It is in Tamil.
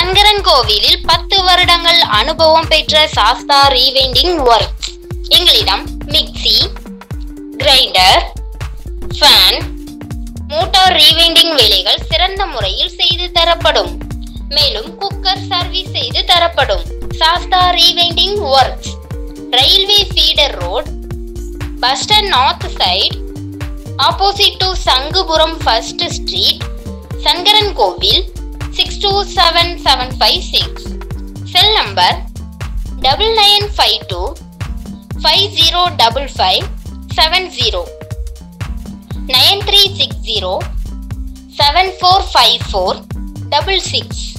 சங்கரன் கோவிலில் பத்து வருடங்கள் அனுபவம் பெற்ற சாஸ்தா ரீவைண்டிங் ஒர்க்ஸ் எங்களிடம் mixie grinder fan motor rewinding வேலைகள் சிறந்த முறையில் செய்து தரப்படும் மேலும் குக்கர் சர்வீஸ் செய்து தரப்படும் Sastha rewinding works railway feeder road bus stand north side opposite to Sangupuram first street Sankaran Kovil six two seven seven five six cell number double nine five two five zero double five seven zero nine three six zero seven four five four double six